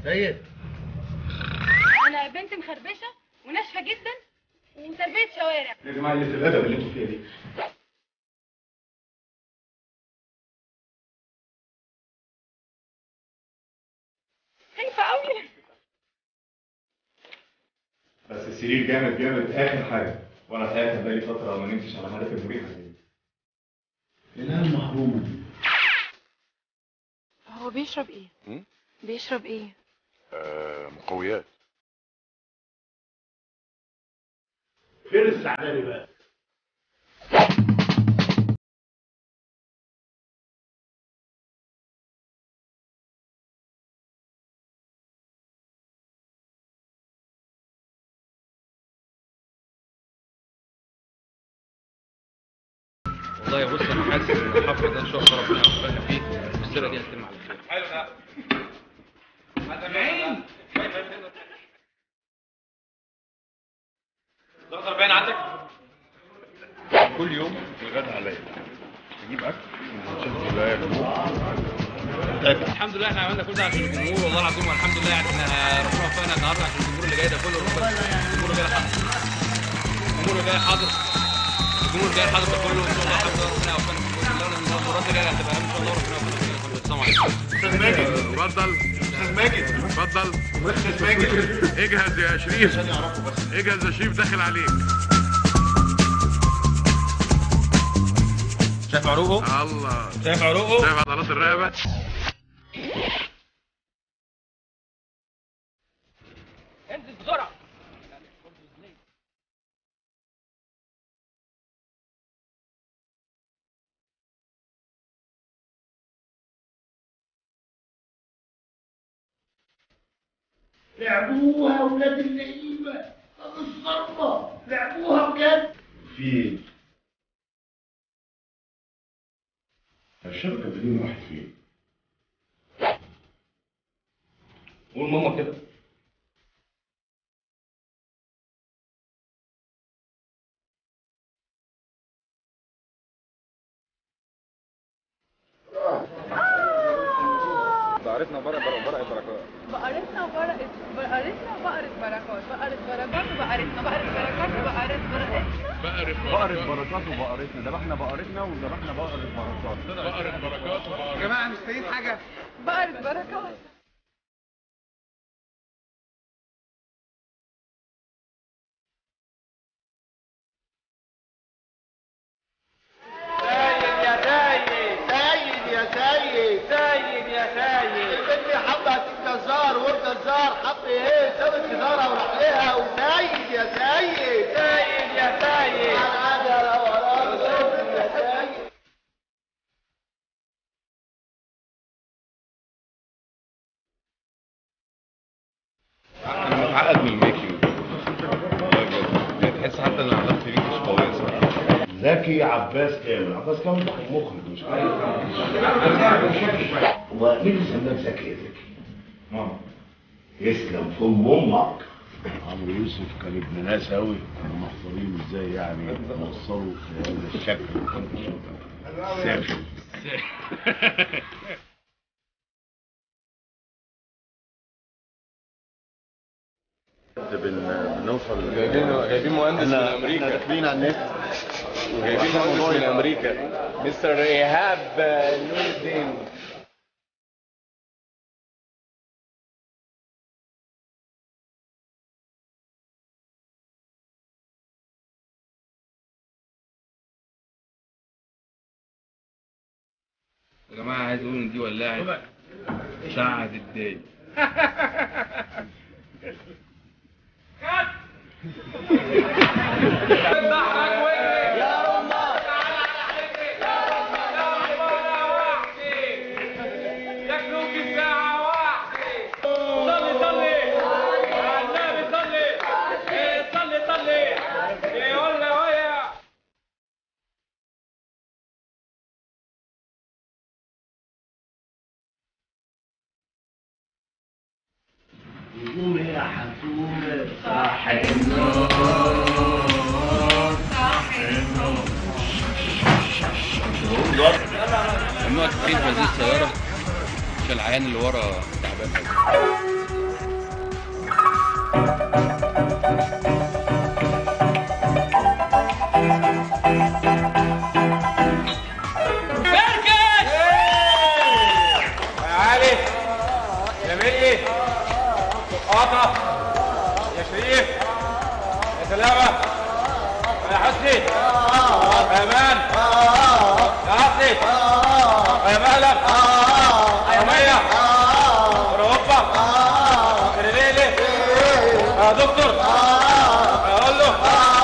سيد انا بنت مخربشه وناشفه جدا وتربيه شوارع يا جماعه اللي في الادب اللي انتوا فيها دي خايفه قوي بس السرير جامد جامد اخر حاجه وانا الحقيقه بقالي فتره ما نمتش على ملك المريحه دي الآن المحرومة دي هو بيشرب ايه م? بيشرب ايه آه مقويات فين السعداني بقى؟ والله بص انا حاسس ان الحفر ده ان شاء الله ربنا يوفقنا فيه والسيره دي هتتم على خير حلو ده هتمعين ضغط 40 عندك كل يوم الغدا عليا اجيب اكل وشفت ولايه الحمد لله احنا عملنا كل ده عشان الجمهور والله العظيم والحمد لله يعني احنا ربنا وفقنا النهارده عشان الجمهور اللي جاي ده كله ربنا الجمهور اللي جاي حاضر الجمهور اللي جاي حاضر الجمهور اللي جاي حاضر ده كله ان شاء الله الحمد لله ربنا يوفقنا في كل الله المرات اللي جايه هتبقى اهم ان شاء الله ربنا يوفقنا في كل السلام عليكم استاذ ماجد اتفضل استاذ ماجد اتفضل استاذ ماجد اجهز يا شريف عشان يعرفوا بس اجهز يا شريف داخل عليك شايف عروقه الله شايف عروقه شايف عضلات الرقبه انزل بسرعه لعبوها ولاد اللعيبة الصرمة لعبوها بجد في الشبكه بدون واحد فين قول ماما كده عرفنا برق برق برق بركات بقرتنا وبرقت بقرتنا وبقرة بركات بقرة بركات وبقرتنا بقرة بركات وبقرة برقتنا بقرة بركات وبقرتنا ذبحنا بقرتنا وذبحنا بقرة بركات بقرة بركات وبقرة يا جماعه محتاجين حاجه بقرة بركات سيد يا سيد سيد يا سيد سيد يا سيد البنت حاطه هتيك جزار والجزار حط ايه ساب الجزاره ورحلها وسيد يا سيد سيد يا سيد العجله ورا سيد يا سيد انا متعقد من الميكنج والله بجد يعني تحس حتى ان علاقتي بيك مش قويه صراحه زكي عباس كامل عباس كامل ده مخرج مش عارف هو مين اللي سماك زكي يا زكي؟ ماما يسلم فم امك عمرو يوسف كان ابن ناس قوي كانوا محظوظين ازاي يعني وصلوا في هذا الشكل سافل بن- بنوصل جايبين جايبين مهندس من احنا امريكا احنا داخلين على النت جايبين مهندس من امريكا مستر ايهاب نور الدين يا جماعه عايز اقول ان دي ولاعه سعد الداي قوم يا حسون صح النور صح النور ممنوع تدخين في هذه السياره عشان العيان اللي ورا تعبان قوي فركش يا علي يا ملي قاطع يا شريف يا سلامة يا حسني يا امان يا عصي يا مهلب يا مية يا روبا يا ليلي يا دكتور يا قول له